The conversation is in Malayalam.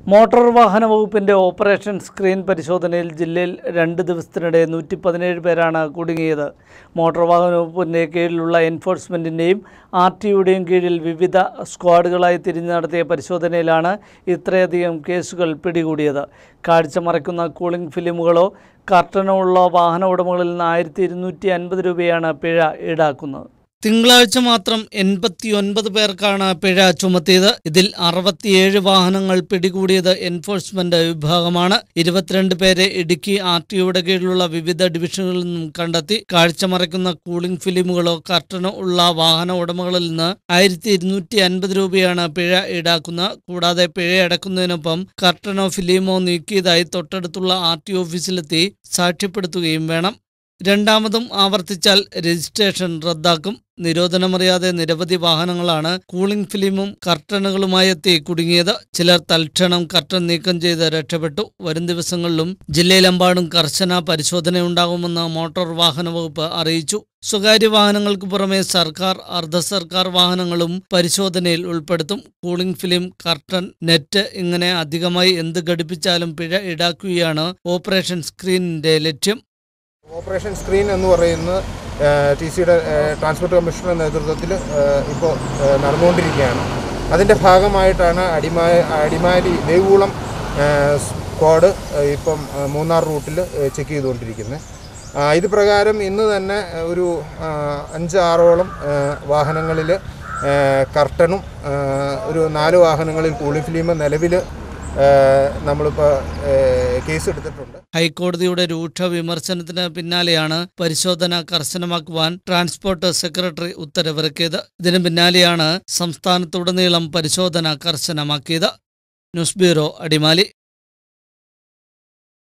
മോട്ടോർ വാഹന വകുപ്പിന്റെ ഓപ്പറേഷൻ സ്ക്രീൻ പരിശോധനയിൽ ജില്ലയിൽ രണ്ട് ദിവസത്തിനിടെ നൂറ്റി പതിനേഴ് പേരാണ് കുടുങ്ങിയത് മോട്ടോർ വാഹന വകുപ്പിന്റെ കീഴിലുള്ള എൻഫോഴ്സ്മെന്റിന്റെയും ആർ ടിയുടെയും കീഴിൽ വിവിധ സ്ക്വാഡുകളായി തിരിഞ്ഞു നടത്തിയ പരിശോധനയിലാണ് ഇത്രയധികം കേസുകൾ പിടികൂടിയത് കാഴ്ച മറയ്ക്കുന്ന കൂളിംഗ് ഫിലിമുകളോ കർട്ടനോ ഉള്ള വാഹന ഉടമകളിൽ നിന്ന് ആയിരത്തി ഇരുന്നൂറ്റി അൻപത് രൂപയാണ് പിഴ ഈടാക്കുന്നത് തിങ്കളാഴ്ച മാത്രം എൺപത്തിയൊൻപത് പേർക്കാണ് പിഴ ചുമത്തിയത് ഇതിൽ അറുപത്തിയേഴ് വാഹനങ്ങൾ പിടികൂടിയത് എൻഫോഴ്സ്മെന്റ് വിഭാഗമാണ് ഇരുപത്തിരണ്ട് പേരെ ഇടുക്കി ആർ ടിയുടെ കീഴിലുള്ള വിവിധ ഡിവിഷനുകളിൽ നിന്നും കണ്ടെത്തി കാഴ്ച മറയ്ക്കുന്ന കൂളിംഗ് ഫിലിമുകളോ കർട്ടനോ ഉള്ള വാഹന ഉടമകളിൽ നിന്ന് ആയിരത്തി ഇരുന്നൂറ്റി അൻപത് രൂപയാണ് പിഴ ഈടാക്കുന്നത് കൂടാതെ പിഴ അടക്കുന്നതിനൊപ്പം കർട്ടനോ ഫിലിമോ നീക്കിയതായി തൊട്ടടുത്തുള്ള ആർ ടി ഓഫീസിലെത്തി സാക്ഷ്യപ്പെടുത്തുകയും വേണം രണ്ടാമതും ആവർത്തിച്ചാൽ രജിസ്ട്രേഷൻ റദ്ദാക്കും നിരോധനമറിയാതെ നിരവധി വാഹനങ്ങളാണ് കൂളിംഗ് ഫിലിമും കർട്ടനുകളുമായി എത്തി കുടുങ്ങിയത് ചിലർ തൽക്ഷണം കർട്ടൻ നീക്കം ചെയ്ത് രക്ഷപ്പെട്ടു വരും ദിവസങ്ങളിലും ജില്ലയിലെമ്പാടും കർശന പരിശോധനയുണ്ടാകുമെന്ന് മോട്ടോർ വാഹന വകുപ്പ് അറിയിച്ചു സ്വകാര്യ വാഹനങ്ങൾക്ക് പുറമെ സർക്കാർ അർദ്ധ സർക്കാർ വാഹനങ്ങളും പരിശോധനയിൽ ഉൾപ്പെടുത്തും കൂളിംഗ് ഫിലിം കർട്ടൻ നെറ്റ് ഇങ്ങനെ അധികമായി എന്ത് ഘടിപ്പിച്ചാലും പിഴ ഈടാക്കുകയാണ് ഓപ്പറേഷൻ സ്ക്രീനിന്റെ ലക്ഷ്യം ഓപ്പറേഷൻ സ്ക്രീൻ എന്ന് പറയുന്നത് ടി സിയുടെ ട്രാൻസ്പോർട്ട് കമ്മീഷണറുടെ നേതൃത്വത്തിൽ ഇപ്പോൾ നടന്നുകൊണ്ടിരിക്കുകയാണ് അതിൻ്റെ ഭാഗമായിട്ടാണ് അടിമാ അടിമാലി ദേവൂളം സ്ക്വാഡ് ഇപ്പം ആ, മൂന്നാർ റൂട്ടിൽ ചെക്ക് ചെയ്തുകൊണ്ടിരിക്കുന്നത് ആ, ഇത് പ്രകാരം ഇന്ന് തന്നെ ഒരു ആ, അഞ്ച് ആറോളം വാഹനങ്ങളിൽ കർട്ടനും ആ, ഒരു നാല് വാഹനങ്ങളിൽ കൂളിംഗ് ഫിലിം നിലവിൽ നമ്മളിപ്പോൾ കേസ് എടുത്തിട്ടുണ്ട് ഹൈക്കോടതിയുടെ രൂക്ഷ വിമർശനത്തിന് പിന്നാലെയാണ് പരിശോധന കർശനമാക്കുവാൻ ട്രാൻസ്പോർട്ട് സെക്രട്ടറി ഉത്തരവിറക്കിയത് ഇതിന് പിന്നാലെയാണ് സംസ്ഥാനത്തുടനീളം പരിശോധന കർശനമാക്കിയത് ന്യൂസ് ബ്യൂറോ അടിമാലി